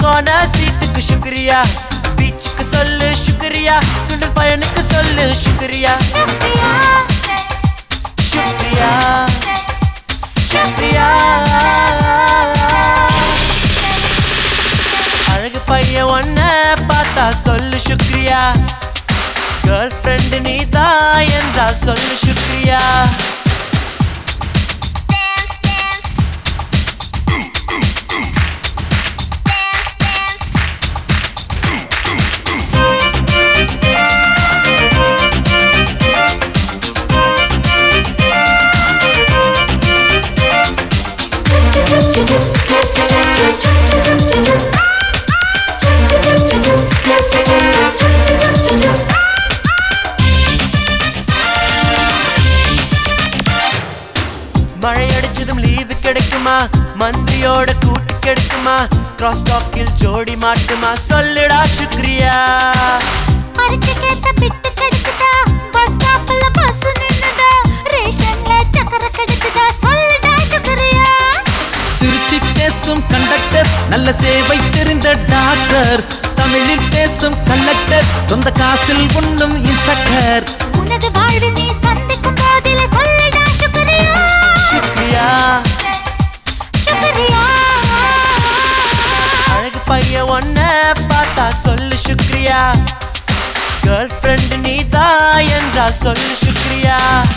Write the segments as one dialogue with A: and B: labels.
A: Gonna சீட்டுக்கு சுக்ரியா பீச்சுக்கு சொல்லு சுக்ரியா சுண்டல் பயனுக்கு சொல்லு சுக்ரியா சுக்ரியா சுக்ரியா அழகு பையன் ஒன்ன பார்த்தா சொல்லு சுக்ரியா கேர்ள் ஃப்ரெண்டு நீ தான் என்றால் சொல்லு சுக்ரியா
B: Dance, dance. Dance, dance.
A: மழை அடிச்சதும் லீவு கிடைக்குமா மந்திரியோட கூட்டு கிடைக்குமா கிராஸ் டாக்கில் ஜோடி மாட்டுமா சொல்லுடா சுக்ரியா
B: பறிச்சு கேட்ட பிட்டு கிடைக்குதா பஸ் ஸ்டாப்ல பஸ் நின்னுதா ரேஷன்ல சக்கரை கிடைக்குதா சொல்லுடா சுக்ரியா
C: சிரிச்சு பேசும் கண்டக்டர் நல்ல சேவை தெரிந்த டாக்டர் தமிழில் பேசும் கண்டக்டர் சொந்த காசில் உண்ணும் இன்ஸ்பெக்டர்
B: உனது வாழ்வில் நீ சந்திக்கும் போதில சொல்லுடா சுக்ரியா
A: சுக்ரியா
B: சுக்ரியா
A: அழகு பையன் ஒன்ன பார்த்தா சொல்லு சுக்ரியா கேர்ள் ஃப்ரெண்டு நீ தான் என்றால் சொல்லு சுக்ரியா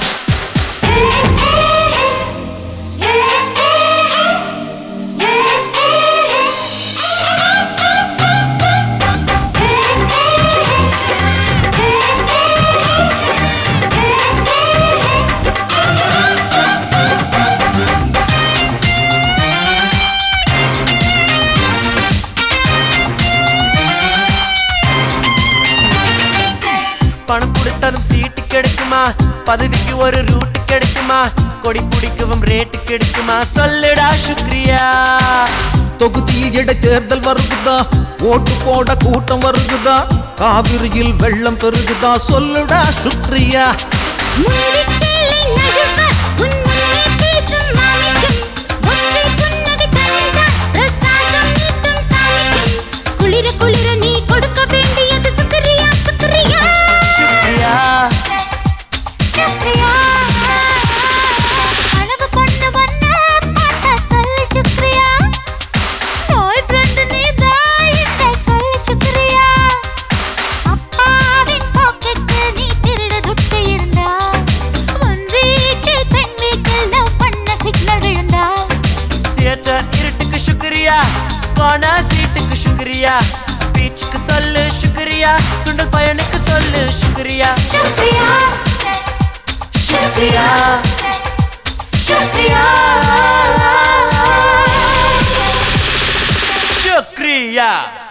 A: பணம் கொடுத்ததும் சீட்டு கிடைக்குமா பதவிக்கு ஒரு ரூட் கிடைக்குமா கொடி பிடிக்கவும் ரேட்டு கிடைக்குமா சொல்லுடா சுக்ரியா
C: தொகுதியில் இடைத்தேர்தல் வருகுதா ஓட்டு போட கூட்டம் வருகுதா காவிரியில் வெள்ளம் பெருகுதா சொல்லுடா சுக்ரியா
B: முந்திச்சேலை நழுவ, உன் முன்னே பேசும் மாணிக்கம். ஒற்றை புன்னகை தந்தால் பிரசாதம் நீட்டும் சாமிக்கும். குளிர குளிர நீ கொடுக்க வேண்டியது சுக்ரியா சுக்ரியா
A: சுக்ரியா
B: சுக்ரியா அழகு பொண்ணு ஒண்ண பார்த்தா சொல்லு சுக்ரியா நோய் ஃப்ரெண்டு நீ தான் என்றால் சொல்லு சுக்ரியா அப்பாவின் பாக்கெட்டில் நீ திருட துட்டு இருந்தா உன் வீட்டில் பெண் வீட்டில் லவ் பண்ண சிக்னல் விழுந்தா
A: தியேட்டர் இருட்டுக்கு சுக்ரியா கோனா சீட்டுக்கு சுக்ரியா பீச்சுக்கு சொல்லு சுக்ரியா சுண்டல் பயனுக்கு சொல்லு சுக்ரியா
B: சுக்ரியா
A: சுக்ரியா சுக்ரியா சுக்ரியா